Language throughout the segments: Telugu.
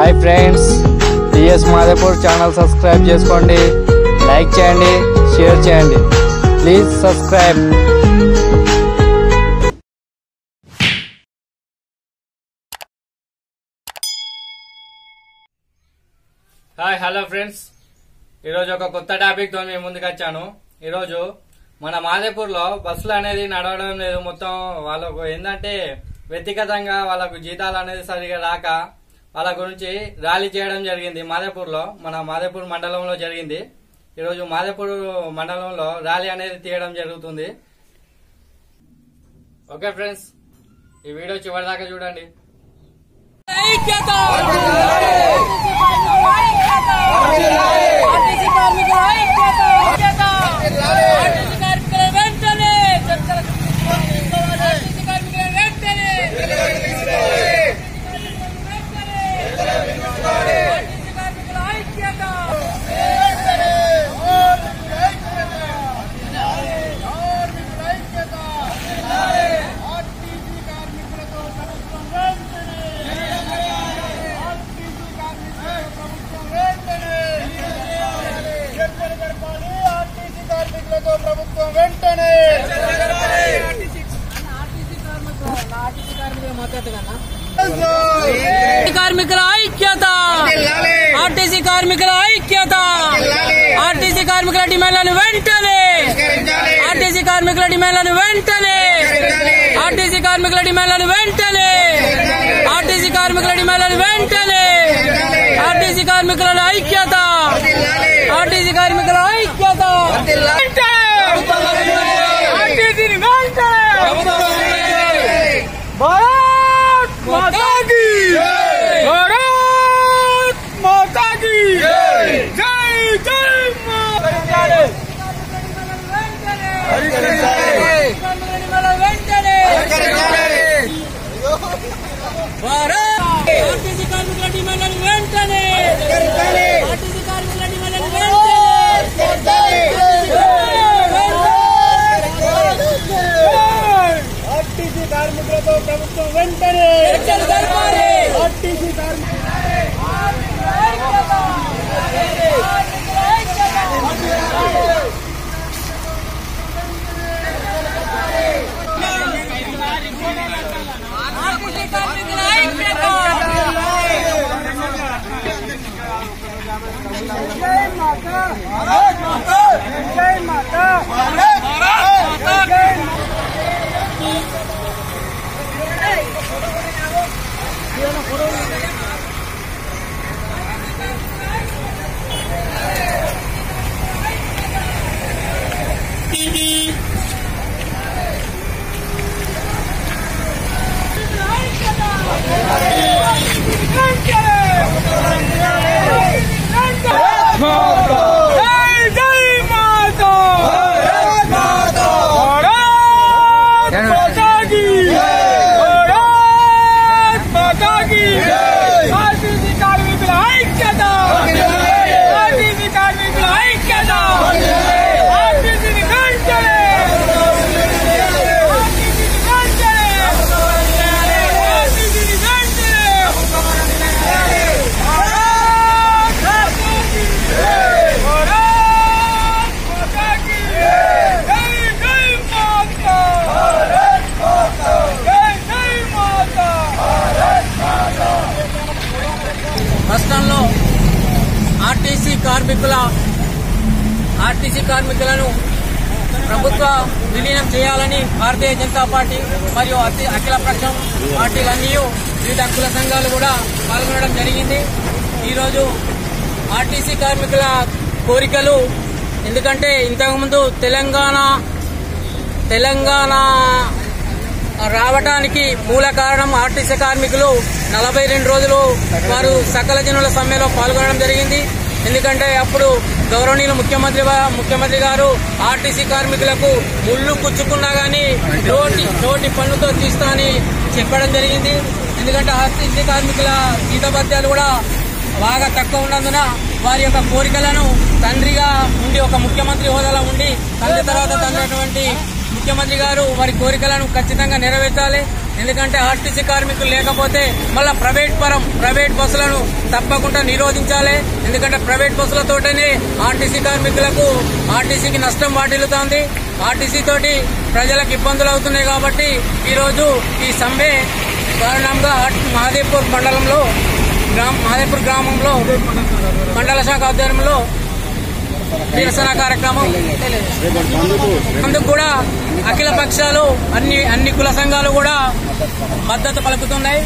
Hi friends TS Madepur channel subscribe చేసుకోండి లైక్ చేయండి షేర్ చేయండి please subscribe hi hello friends ఈరోజు ఒక కొత్త టాపిక్ తో మేము ముందుకు వచ్చాను ఈరోజు మన మాదేపూర్ లో బస్సులు అనేది నడవడం లేదు మొత్తం వాళ్ళకు ఏంటంటే వ్యక్తిగతంగా వాళ్ళకు జీతాలు అనేది సరిగా రాక వాళ్ళ గురించి ర్యాలీ చేయడం జరిగింది మాదేపూర్ లో మన మాదేపూర్ మండలంలో జరిగింది ఈరోజు మాదేపూర్ మండలంలో ర్యాలీ అనేది తీయడం జరుగుతుంది ఓకే ఫ్రెండ్స్ ఈ వీడియో చివరిదాకా చూడండి ఐక్యత ఆర్టీసీ కార్మికుల ఐక్యత ఆర్టీసీ కార్మికుల వెంటనే ఆర్టీసీ కార్మికుల వెంటనే ఆర్టీసీ కార్మికుల ఐక్యత ప్రభుత్వం వెంటనే కార్మికుల ఐక్యత ఆర్టీసీ కార్మికుల ఐక్యత ఆర్టీసీ కార్మికుల డిమాండ్లను వెంటనే ఆర్టీసీ కార్మికుల డిమాండ్లను వెంటనే ఆర్టీసీ కార్మికుల డిమాండ్లను వెంటనే ఆర్టీసీ కార్మికుల డిమాండ్లను వెంటనే ఆర్టీసీ కార్మికుల ఐక్యత ఆర్టీసీ కార్మికుల ఐక్యత ఆర్టీసీని వెంటనే భారత్ మాతా కీ భారత్ మాతా కీ జై జై మాతా భారత్ ఆర్టీసీ కార్మికుల డిమాండ్లను వెంటనే ఆర్టీసీ కార్మికుల డిమాండ్లను వెంటనే ఆర్టీసీ కార్మికులతో ప్రభుత్వం వెంటనే చర్చలు జరపాలి ఆర్టీసీ కార్మికులు ఆర్టీసీ కార్మికుల ఐక్యత జై మాతా భారత్ మాతా జై మాతా భారత్ మాతా జై జై జై మాతా భారత్ మాతా భారత్ మాతా కీ భారత్ మాతా కీ ఆర్టీసీ కార్మికుల ఐక్యత ఆర్టీసీ కార్మికుల ఐక్యత ఆర్టీసీని వెంటనే ఆర్టీసీని వెంటనే ఆర్టీసీని వెంటనే భారత్ మాతా కీ భారత్ మాతా కీ జై జై మాతా జై జై మాతా రాష్ట్రంలో ఆర్టీసీ కార్మికుల ఆర్టీసీ కార్మికులను ప్రభుత్వ విలీనం చేయాలని భారతీయ జనతా పార్టీ మరియు అతి- అఖిల పక్షం పార్టీలన్నీ వివిధ కుల సంఘాలు కూడా పాల్గొనడం జరిగింది ఈరోజు ఆర్టీసీ కార్మికుల కోరికలు ఎందుకంటే ఇంతకుముందు తెలంగాణ తెలంగాణ రావటానికి మూల కారణం ఆర్టీసీ కార్మికులు నలభై రెండు రోజులు వారు సకల జనుల సమ్మెలో పాల్గొనడం జరిగింది ఎందుకంటే అప్పుడు గౌరవనీయులు ముఖ్యమంత్రి వా- ముఖ్యమంత్రి గారు ఆర్టీసీ కార్మికులకు ముళ్ళు గుచ్చుకున్నా గానీ నోటి నోటి పన్నుతో తీస్తా అని చెప్పడం జరిగింది ఎందుకంటే ఆర్టీసీ కార్మికుల జీతభత్యాలు కూడా బాగా తక్కువ ఉన్నందున వారి యొక్క కోరికలను తండ్రిగా ఉండి ఒక ముఖ్యమంత్రి హోదాలో ఉండి తండ్రి తర్వాత తండ్రి ముఖ్యమంత్రి గారు వారి కోరికలను ఖచ్చితంగా నెరవేర్చాలి ఎందుకంటే ఆర్టీసీ కార్మికులు లేకపోతే మళ్ళా ప్రైవేట్ పరం ప్రైవేట్ బస్సులను తప్పకుండా నిరోధించాలి ఎందుకంటే ప్రైవేట్ బస్సులతోటనే ఆర్టీసీ కార్మికులకు ఆర్టీసీకి నష్టం వాటిల్లుతోంది ఆర్టీసీ తోటి ప్రజలకు ఇబ్బందులు అవుతున్నాయి కాబట్టి ఈ రోజు ఈ సమ్మె కారణంగా మహదేపూర్ మండలంలో గ్రామ మహదేపూర్ గ్రామంలో మండల శాఖ ఆధ్వర్యంలో నిరసన కార్యక్రమం అందుకు కూడా అఖిల పక్షాలు అన్ని అన్ని కుల సంఘాలు కూడా మద్దతు పలుకుతున్నాయి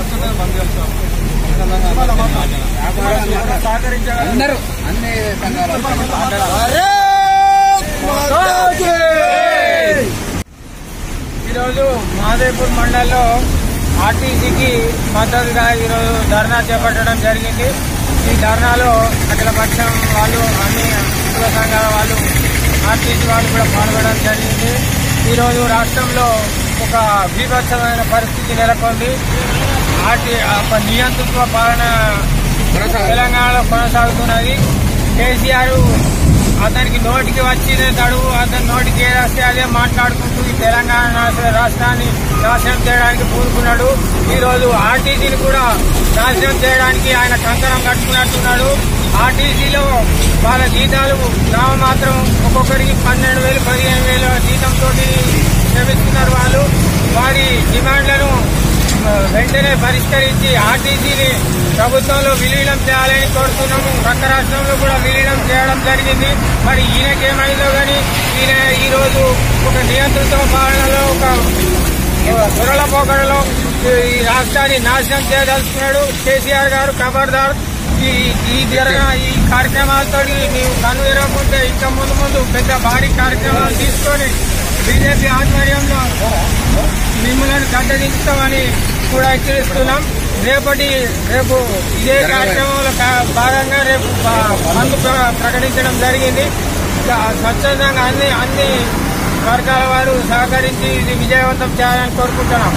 ఈరోజు మాదేపూర్ మండలంలో ఆర్టీసీకి మద్దతుగా ఈరోజు ధర్నా చేపట్టడం జరిగింది ఈ ధర్నాలో అఖిల పక్షం వాళ్ళు అన్ని కుల సంఘాల వాళ్ళు ఆర్టీసీ వాళ్ళు కూడా పాల్గొనడం జరిగింది ఈరోజు రాష్ట్రంలో ఒక బీభత్సమైన పరిస్థితి నెలకొంది ఆర్టీ ఒక నియంతృత్వ పాలన తెలంగాణలో కొనసాగుతున్నది కేసీఆర్ అతనికి నోటికి వచ్చిన తడువు అతని నోటికి ఏది వస్తే అదే మాట్లాడుకుంటూ ఈ తెలంగాణ నాశ- రాష్ట్రాన్ని నాశనం చేయడానికి పూనుకున్నాడు ఈ రోజు ఆర్టీసీని కూడా నాశనం చేయడానికి ఆయన కంకణం కట్టుకున్నట్టున్నాడు ఆర్టీసీలో వాళ్ళ జీతాలు నామమాత్రం ఒక్కొక్కరికి పన్నెండు వేలు పదిహేను వేల జీతంతో శ్రమిస్తున్నారు వాళ్ళు వారి డిమాండ్లను వెంటనే పరిష్కరించి ఆర్టీసీని ప్రభుత్వంలో విలీనం చేయాలని కోరుతున్నాము పక్క రాష్ట్రంలో కూడా విలీనం చేయడం జరిగింది మరి ఈయనకేమైందో కానీ ఈయన ఈ రోజు ఒక నియంత్రిత పాలనలో ఒక దొరల పోకడలో ఈ రాష్ట్రాన్ని నాశనం చేయదలుచుకున్నాడు కేసీఆర్ గారు ఖబర్దార్ ఈ ఈ జరగ ఈ కార్యక్రమాలతో ನೀವು కన్ను తెరవకుంటే ఇంకా ముందు ముందు పెద్ద భారీ కార్యక్రమాలు తీసుకొని బీజేపీ ఆధ్వర్యంలో మిమ్మల్ని గడ్డదించుతామని కూడా హెచ్చరిస్తున్నాం రేపటి రేపు ఇదే కార్యక్రమంలో కా- భాగంగా రేపు బ- బంద్ ప్ర- ప్రకటించడం జరిగింది ఇంకా స్వచ్ఛందంగా అన్ని అన్ని వర్గాల వారు సహకరించి ఇది విజయవంతం చేయాలని కోరుకుంటున్నాం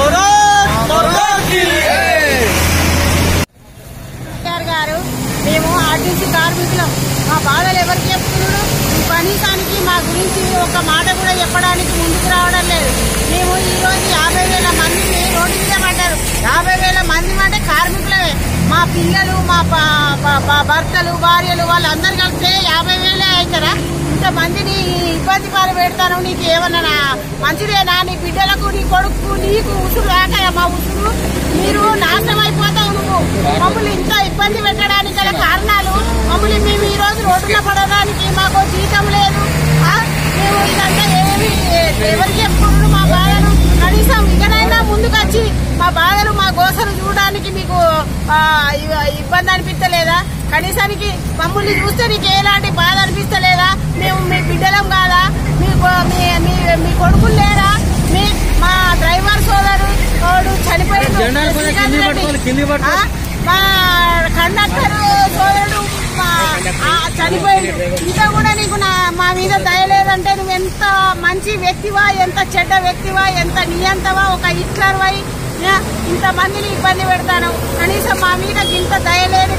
కేసీఆర్ గారు మేము ఆర్టీసీ కార్మికులం మా బాధలు ఎవరికి చెప్తున్నాడు ఈ కనీసానికి మా గురించి ఒక మాట కూడా చెప్పడానికి ముందుకు రావడం లేదు మేము ఈ రోజు యాభై వేల మందిని రోడ్డు మీద పడ్డారు యాభై వేల మంది అంటే కార్మికులమే మా పిల్లలు మా ప- ప- ప- భర్తలు భార్యలు వాళ్ళందరూ కలిపితే యాభై వేలే అవుతారా ఇంతమందిని ఇబ్బంది పాలు పెడతాను నీకు ఏమన్నా నా- మంచిదేనా నీ బిడ్డలకు నీ కొడుకు నీకు ఉసురు రాకయా మా ఉసురు మీరు నాశనం అయిపోతావు నువ్వు మమ్మల్ని ఇంత ఇబ్బంది పెట్టడానికి గల కారణాలు మమ్మల్ని మేము ఈ రోజు రోడ్డున పడడానికి మాకు జీతం లేదు ఆ? మేము ఇదంతా ఏమి ఎవరికి చెప్పుకుంటున్నాం మా బాధలు కనీసం ఇకనైనా ముందుకు వచ్చి మా బాధలు మా గోసలు చూడడానికి మీకు ఆ, ఇ- ఇబ్బంది అనిపించలేదా కనీసానికి మమ్మల్ని చూస్తే నీకు ఎలాంటి బాధ అనిపిస్తలేదా మేము మీ బిడ్డలం కాదా మీకు మీ మీ మీ కొడుకులు లేరా మీ మా డ్రైవర్ సోదరు వాడు చనిపోయాడు జెండాలు కొంచెం కిందికి పట్టుకోవాలి, కిందికి పట్టుకో. ఆ? మా కండక్టర్ సోదరుడు మా ఆ, చనిపోయిండు ఇంకా కూడా నీకు నా మా మీద దయలేదంటే నువ్వు ఎంత మంచి వ్యక్తివా ఎంత చెడ్డ వ్యక్తివా ఎంత నియంతవా ఒక హిట్లర్ వై ఆ, ఇంతమందిని ఇబ్బంది పెడతాను కనీసం మా మీద ఇంత దయలేని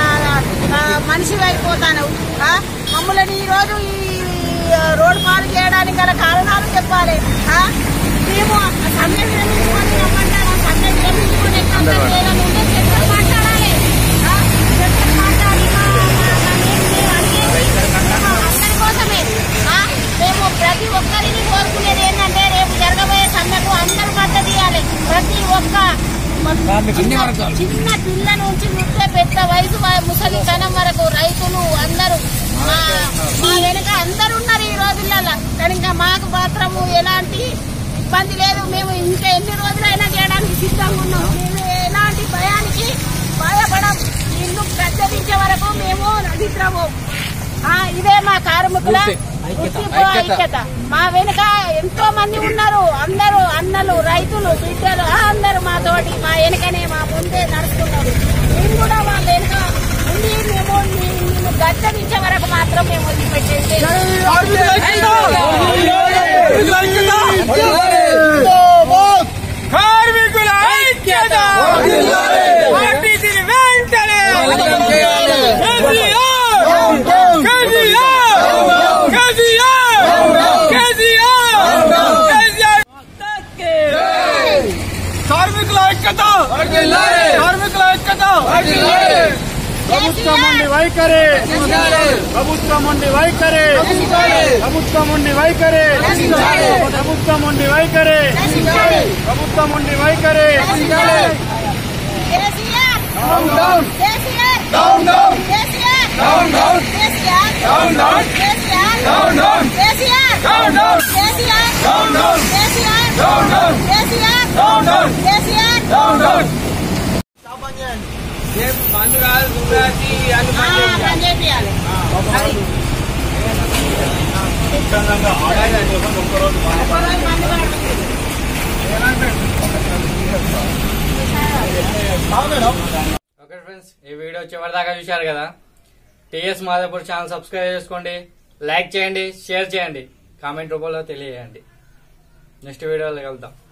మనిషి అయిపోతాను ఆ? మమ్మల్ని ఈ రోజు ఈ రోడ్డు పాలు చేయడానికి గల కారణాలు చెప్పాలి ఆ? మేము సమ్మె విరమించుకొని రమ్మంటారా సమ్మె విరమించుకొని ఎక్కడ చేయాలని ఉంటే చర్చలు మాట్లాడాలి ఆ? చర్చలు మాట్లాడి మా- మా- మా- మేము- మేము అడిగేది మా అందరి కోసమే ఆ? మేము ప్రతి ఒక్కరిని కోరుకునేది ఏంటంటే రేపు జరగబోయే సమ్మెకు అందరూ మద్దతు ఇవ్వాలి ప్రతి ఒక్క చిన్న చిన్న పిల్ల నుంచి చూస్తే పెద్ద వయసు వా- ముసలితనం వరకు రైతులు అందరూ మా మా వెనుక అందరూ ఉన్నారు ఈ రోజులలో కానీ ఇంకా మాకు మాత్రము ఎలాంటి ఇబ్బంది లేదు మేము ఇంకా ఎన్ని రోజులైనా చేయడానికి సిద్ధంగా ఉన్నాం మేము ఎలాంటి భయానికి భయపడం ఇల్లు ప్రత్యేకించే వరకు మేము నిద్రము ఆ, ఇదే మా కార్మికుల గుర్తింపు ఐక్యత మా వెనుక ఎంతో మంది ఉన్నారు అందరూ అన్నలు రైతులు బిడ్డలు ఆ, అందరూ మాతోటి మా వెనుకనే మా ముందే నడుస్తున్నారు మేము కూడా వాళ్ళ వెనుక ఉండి మేము మేము గద్దరించే వరకు మాత్రం మేము వదిలిపెట్టేది కార్మికుల ఐక్యత ఆర్టీసీని వెంటనే కేసీఆర్! కేసీఆర్! కేసీఆర్! కేసీఆర్! కేసీఆర్! ప్రభుత్వం ఉండి వైఖరి ప్రభుత్వం ఉండి వైఖరి ప్రభుత్వం ఉండి వైఖరి ప్రభుత్వం ఉండి వైఖరి ప్రభుత్వం ఉండి వైఖరి KCR down down KCR down down KCR down down KCR down down KCR down down KCR down down KCR down down KCR down down KCR down down KCR down down bandh కాదు గుజరాతీ అన్ని ఆ, పని చేపియాలి అది. ఒక్కరోజు బంద్ పడుతుంది. ఓకే ఫ్రెండ్స్ ఈ వీడియో చివరి దాకా చూశారు కదా టీఎస్ మాధవపూర్ ఛానల్ సబ్స్క్రైబ్ చేసుకోండి లైక్ చేయండి షేర్ చేయండి కామెంట్ రూపంలో తెలియజేయండి నెక్స్ట్ వీడియోలో కలుద్దాం